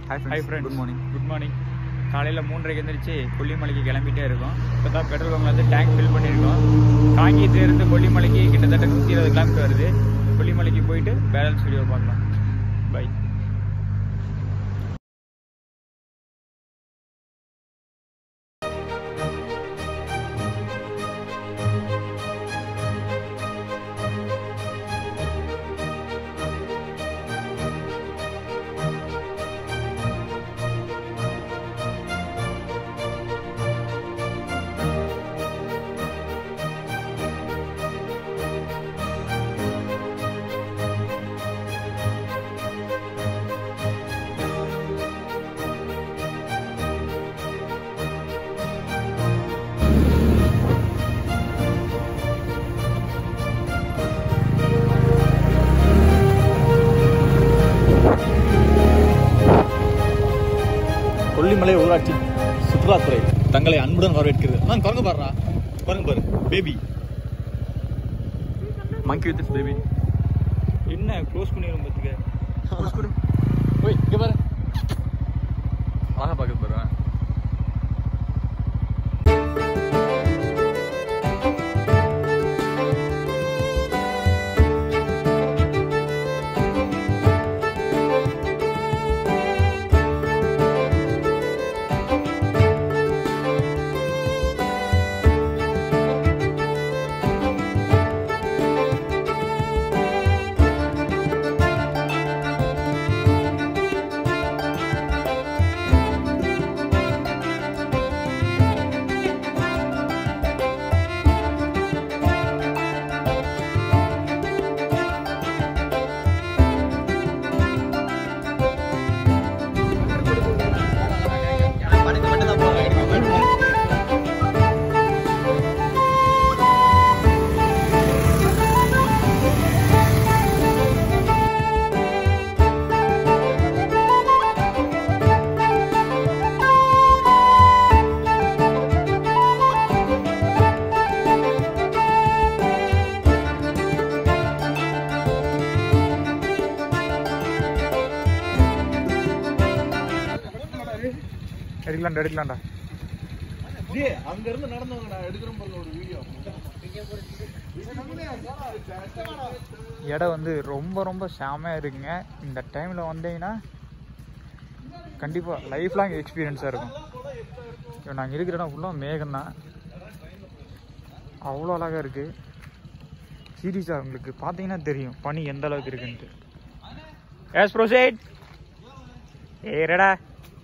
hi hi friend good morning good morning காலையில் மூன்றரைக்கு எந்திரிச்சு கொல்லிமலைக்கு கிளம்பிட்டே இருக்கோம் இப்போ தான் பெட்ரோல் பங்க்ல வந்து டேங்க் ஃபில் பண்ணியிருக்கோம் காங்கேயத்திலிருந்து கொல்லிமலைக்கு கிட்டத்தட்ட நூற்றி இருபது கிலோமீட்டர் வருது கொல்லிமலைக்கு போயிட்டு பேலன்ஸ் வீடியோ பார்க்கலாம் பை கொல்லிமலை ஊராட்சி சுற்றுலாத்துறை தங்களை அன்புடன் வரவேற்கிறது நான் குரங்கு பாடுறா குரங்கு பாரு பேபி மங்கி வித் பேபி என்ன க்ளோஸ் பண்ணிடும் பார்த்துக்க ஓய் இங்க பாரு அழகா பார்க்க பாரு எடுக்கலாம்டா எடுக்கலாம்டா அங்க இருந்து நடந்தவங்க நான் எடுக்கிறோம் பாருங்க ஒரு வீடியோ இடம் வந்து ரொம்ப ரொம்ப செமையாக இருக்குங்க இந்த டைமில் வந்தீங்கன்னா கண்டிப்பாக லைஃப் லாங் எக்ஸ்பீரியன்ஸாக இருக்கும் இப்போ நாங்கள் இருக்கிற இடம் ஃபுல்லாக மேகம்தான் அவ்வளோ அழகாக இருக்குது சீரியஸாக உங்களுக்கு பார்த்தீங்கன்னா தெரியும் பனி எந்த அளவுக்கு இருக்குன்ட்டு ஏஸ் ப்ரோசைட் ஏறடா